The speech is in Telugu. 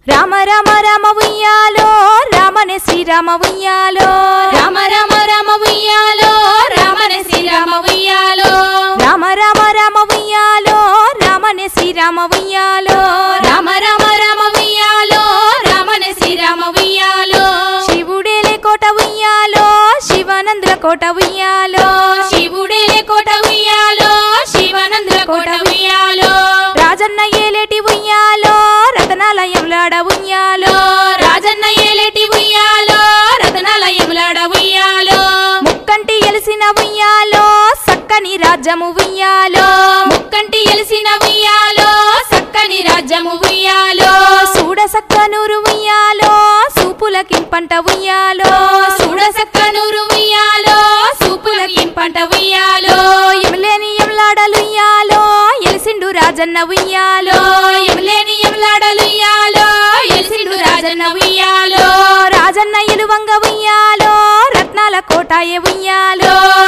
రామ రామ రామ ఉయ్యాలో రామనే శ్రీరామ ఉయ్యాలో రామ రామ రామ ఉయ్యాలో రామనే శ్రీరామ ఉయ్యాలో రామ రామ రామ ఉయ్యాలో రామనే శ్రీరామ ఉయ్యాలో రామ రామ రామ ఉయ్యాలో రామనే శ్రీరామ ఉయ్యాలో శివుడేలే కోట ఉయ్యాలో శివానందుల కోట ఉయ్యాలో శివుడేలే కోట ఉయ్యాలో శివానందుల కోట ఉయ్యాలో రాజన్న ఏలేటి ఉయ్యాలో రతనాలయంలాడ ఉయ్యాలో రాజన్న ఏలేటి ఉయ్యాలో రతనాల ఎములాడ ఉయ్యాలో ముక్కంటి ఎలిసిన ఉయ్యాలో సక్కని రాజ్యము ఉయ్యాలో ముక్కంటి ఎలిసిన ఉయ్యాలో సక్కని రాజ్యము ఉయ్యాలో చూడ సక్కనూరు ఉయ్యాలో సూపులకింపంట ఉయ్యాలో చూడ సక్కనూరు ఉయ్యాలో సూపుల ఇంపంట ఉయ్యాలో ఎమలేని ఎమలాడలు ఉయ్యాలో ఎలిసిండు రాజన్న ఉయ్యాలో ఎములేని ఎములాడలుయ్యాలో ఎలిసిండు రాజన్న ఉయ్యాలో రాజన్న ఎలువంగ ఉయ్యాలో రత్నాల కోటాయ ఉయ్యాలో